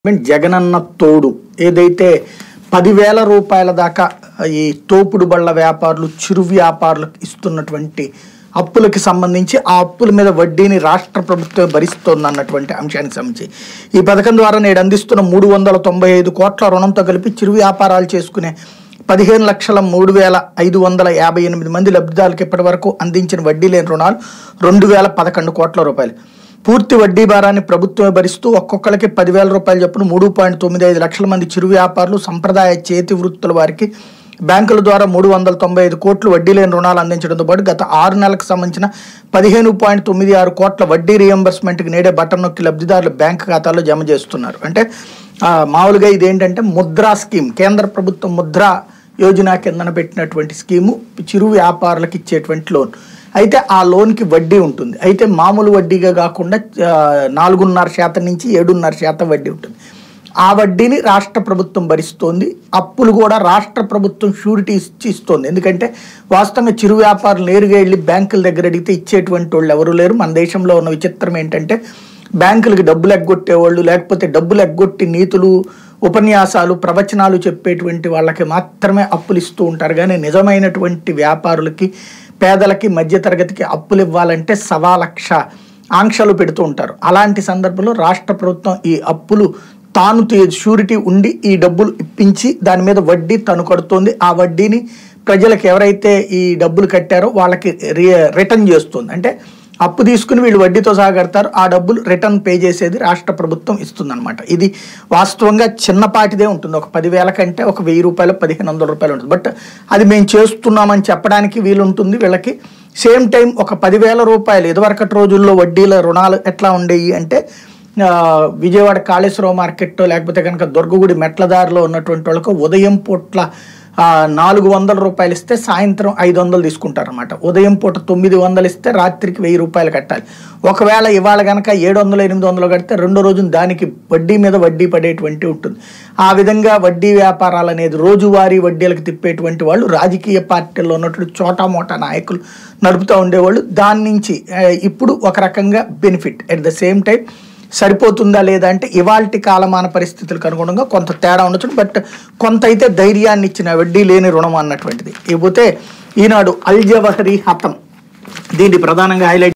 government Jagananna తోడు ఏదైతే పదివేల రూపాయల దాకా ఈ తోపుడు బళ్ళ వ్యాపారులు చిరు వ్యాపారులకు ఇస్తున్నటువంటి అప్పులకి సంబంధించి ఆ అప్పుల మీద వడ్డీని రాష్ట్ర ప్రభుత్వం భరిస్తోంది అన్నటువంటి అంశానికి సంబంధించి ఈ పథకం ద్వారా నేడు అందిస్తున్న మూడు వందల తొంభై ఐదు కోట్ల రుణంతో కలిపి చిరు వ్యాపారాలు చేసుకునే పదిహేను లక్షల మూడు వేల ఐదు వందల యాభై ఎనిమిది మంది లబ్ధిదారులకు ఇప్పటి వరకు అందించిన వడ్డీ లేని రుణాలు రెండు వేల పదకొండు కోట్ల రూపాయలు పూర్తి వడ్డీ భారాన్ని ప్రభుత్వమే భరిస్తూ ఒక్కొక్కరికి పదివేల రూపాయలు చొప్పున మూడు పాయింట్ తొమ్మిది ఐదు లక్షల మంది చిరు వ్యాపారులు సంప్రదాయ చేతి వృత్తుల వారికి బ్యాంకుల ద్వారా మూడు వందల తొంభై ఐదు కోట్లు వడ్డీ లేని రుణాలు అందించడంతో పాటు గత ఆరు నెలలకు సంబంధించిన పదిహేను పాయింట్ తొమ్మిది ఆరు కోట్ల వడ్డీ రియంబర్స్మెంట్కి నేడే బటన్ నొక్కి లబ్ధిదారులు బ్యాంక్ ఖాతాలో జమ చేస్తున్నారు అంటే ఆ, మామూలుగా ఇదేంటంటే ముద్రా స్కీమ్ కేంద్ర ప్రభుత్వం ముద్రా యోజన కిందన పెట్టినటువంటి స్కీము చిరు వ్యాపారులకు ఇచ్చేటువంటి లోన్ అయితే ఆ లోన్కి వడ్డీ ఉంటుంది అయితే మామూలు వడ్డీగా కాకుండా ఆ, నాలుగున్నర శాతం నుంచి ఏడున్నర శాతం వడ్డీ ఉంటుంది ఆ వడ్డీని రాష్ట్ర ప్రభుత్వం భరిస్తోంది అప్పులు కూడా రాష్ట్ర ప్రభుత్వం షూరిటీ ఇచ్చి ఇస్తోంది ఎందుకంటే వాస్తవంగా చిరు వ్యాపారులు నేరుగా వెళ్ళి బ్యాంకుల దగ్గర అడిగితే ఇచ్చేటువంటి వాళ్ళు ఎవరు లేరు మన దేశంలో ఉన్న విచిత్రం ఏంటంటే బ్యాంకులకి డబ్బులు ఎగ్గొట్టేవాళ్ళు లేకపోతే డబ్బులు ఎగ్గొట్టి నీతులు ఉపన్యాసాలు ప్రవచనాలు చెప్పేటువంటి వాళ్ళకి మాత్రమే అప్పులు ఇస్తూ ఉంటారు కానీ నిజమైనటువంటి వ్యాపారులకి పేదలకి మధ్యతరగతికి అప్పులు ఇవ్వాలంటే సవా లక్ష ఆంక్షలు పెడుతూ ఉంటారు అలాంటి సందర్భంలో రాష్ట్ర ప్రభుత్వం ఈ అప్పులు తాను తీ- షూరిటీ ఉండి ఈ డబ్బులు ఇప్పించి దాని మీద వడ్డీ తను కడుతోంది ఆ వడ్డీని ప్రజలకు ఎవరైతే ఈ డబ్బులు కట్టారో వాళ్ళకి రి- రిటర్న్ చేస్తుంది అంటే అప్పు తీసుకుని వీళ్ళు వడ్డీతో సహా కడతారు ఆ డబ్బులు రిటర్న్ పే చేసేది రాష్ట్ర ప్రభుత్వం ఇస్తుందన్నమాట ఇది వాస్తవంగా చిన్నపాటిదే ఉంటుంది ఒక పదివేల కంటే ఒక వెయ్యి రూపాయలు పదిహేను వందల రూపాయలు ఉంటుంది బట్ అది మేము చేస్తున్నామని చెప్పడానికి వీలుంటుంది వీళ్ళకి సేమ్ టైం ఒక పదివేల రూపాయలు ఇదివరకటి రోజుల్లో వడ్డీల రుణాలు ఎట్లా ఉండేవి అంటే ఆ, విజయవాడ కాళేశ్వరం మార్కెట్ లేకపోతే కనుక దుర్గగుడి మెట్లదారిలో ఉన్నటువంటి వాళ్ళకు ఉదయం పూట్ల ఆ, నాలుగు వందల రూపాయలు ఇస్తే సాయంత్రం ఐదు వందలు తీసుకుంటారన్నమాట ఉదయం పూట తొమ్మిది వందలు ఇస్తే రాత్రికి వెయ్యి రూపాయలు కట్టాలి ఒకవేళ ఇవాళ కనుక ఏడు వందలు ఎనిమిది వందలు కడితే రెండో రోజున దానికి వడ్డీ మీద వడ్డీ పడేటువంటి ఉంటుంది ఆ విధంగా వడ్డీ వ్యాపారాలు అనేది రోజువారీ వడ్డీలకు తిప్పేటువంటి వాళ్ళు రాజకీయ పార్టీల్లో ఉన్నటువంటి చోటా మోటా నాయకులు నడుపుతూ ఉండేవాళ్ళు దాని నుంచి ఆ, ఇప్పుడు ఒక రకంగా benefit at the same time సరిపోతుందా లేదా అంటే ఇవాల్టి కాలమాన పరిస్థితులకు అనుగుణంగా కొంత తేడా ఉండొచ్చు బట్ కొంత అయితే ధైర్యాన్ని ఇచ్చిన వడ్డీ లేని రుణం అన్నటువంటిది ఇకపోతే ఈనాడు అల్జవహరి హతం దీన్ని ప్రధానంగా హైలైట్